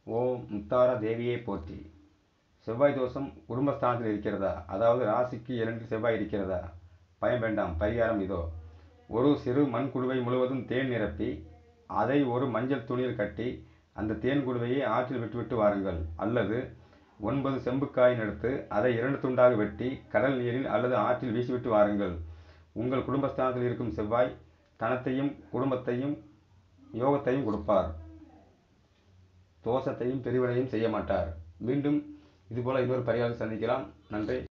ஓம் முத்தார தேவியை போற்றி செவ்வாய் தோஷம் குடும்பஸ்தானத்தில் இருக்கிறதா அதாவது ராசிக்கு இரண்டில் செவ்வாய் இருக்கிறதா பயம் வேண்டாம் பரிகாரம் இதோ ஒரு சிறு மண் குடுவை முழுவதும் தேன் நிரப்பி அதை ஒரு மஞ்சள் துணியில் கட்டி அந்த தேன் குடுவையை ஆற்றில் விட்டுவிட்டு வாருங்கள் அல்லது ஒன்பது செம்புக்காயின் எடுத்து அதை இரண்டு துண்டாக வெட்டி கடல் நீரில் அல்லது ஆற்றில் வீசிவிட்டு வாருங்கள் உங்கள் குடும்பஸ்தானத்தில் இருக்கும் செவ்வாய் தனத்தையும் குடும்பத்தையும் யோகத்தையும் கொடுப்பார் தோஷத்தையும் பிரிவினையும் செய்ய மாட்டார் மீண்டும் இதுபோல் இன்னொரு பரிகாரம் சந்திக்கலாம் நன்றி